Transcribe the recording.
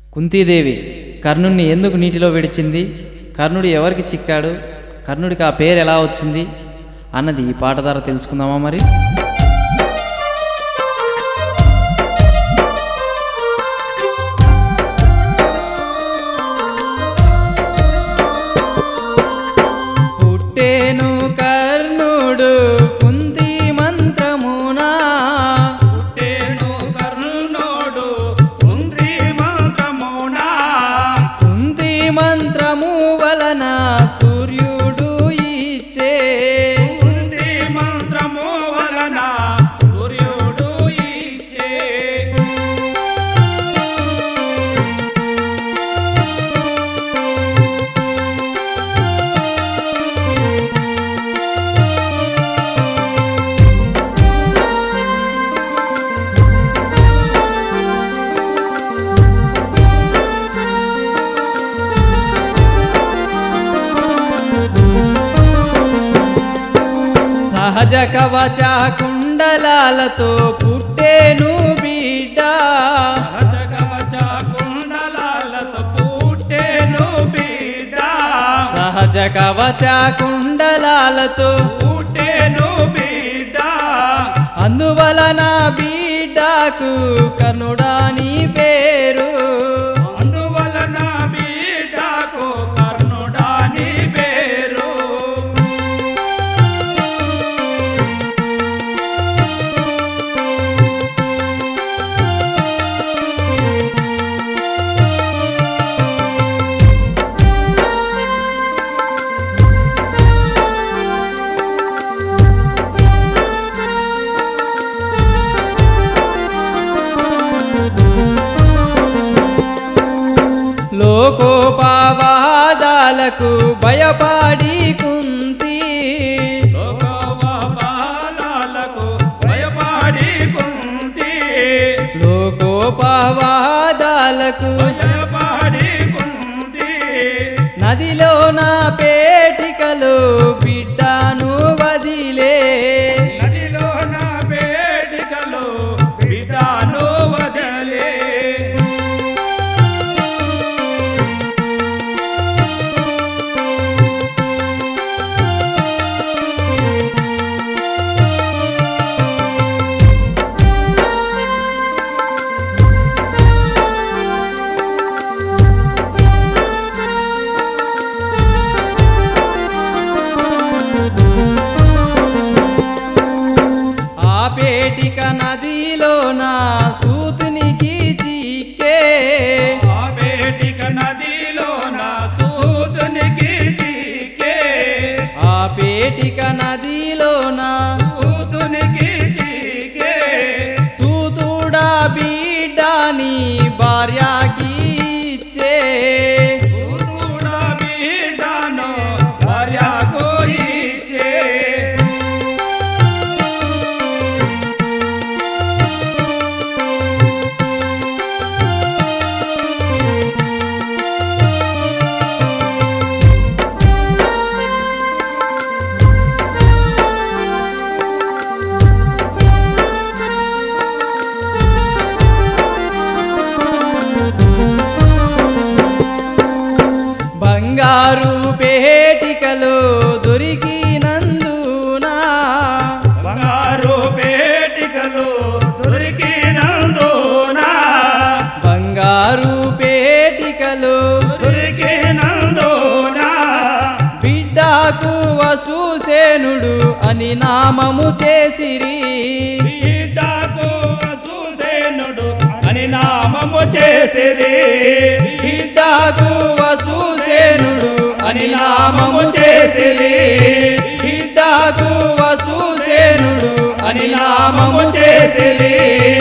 కుంతీదేవి కర్ణుణ్ణి ఎందుకు నీటిలో విడిచింది కర్ణుడు ఎవరికి చిక్కాడు కర్ణుడికి ఆ పేరు ఎలా వచ్చింది అన్నది ఈ పాట ద్వారా తెలుసుకుందామా మరి పుట్టేను కర్ణుడు కుంతి మంత్రమునా పుట్టేను కర్ణునోడు కుంద్రి మంత్రమునా కుంతి మంత్రము వలన సూర్యుడు ఇచ్చే కుంద్రి మంత్రము వలన సూర్యుడు ఇచ్చే సహజ కవచ కుండలాలతో పుట్టేను బిడ్డ సహజ కవచ కుండలాలతో పుట్టేను బిడ్డ సహజ కవచ కుండలాలతో పుట్టేను బిడ్డ అందువలన బిడ్డకు కర్ణుడాని పేరు అందువలన బిడ్డకు కర్ణుడాని పేరు లోకోపావాదాలకు భయపడి కుంతి లోకవాపాలకు భయపడి కుంతి లోకోపావాదాలకు భయపడి కుంతి నదిలో నా పేటికలో బిడ్డను వదిలే నదిలో నా వేడికలో బిడ్డను వదలే ఆ పేటిక నదిలో నా సూతునికి చిక్కే ఆ వేడిక నదిలో నా సూతునికి చీకే ఆ పేటిక నదిలో నా సూతునికి చీకే సూతుడా బిడ్డని భార్యకి ఇచ్చే సూతుడా బిడ్డను భార్యకు ఇచ్చే బంగారు పేటికలో దొరికినందునా బంగారు పేటికలు దొరికినందునా బంగారు పేటికలో దొరికినందునా బిడ్డకు వసూసేనుడు అని నామము చేసిరి బిడ్డకు వసూసేనుడు అని నామము చేసిరి బిడ్డకు వసూసేనుడు అని నామము చేసిరి బిడ్డకు వసూసేనుడు అని నామము చేసిరి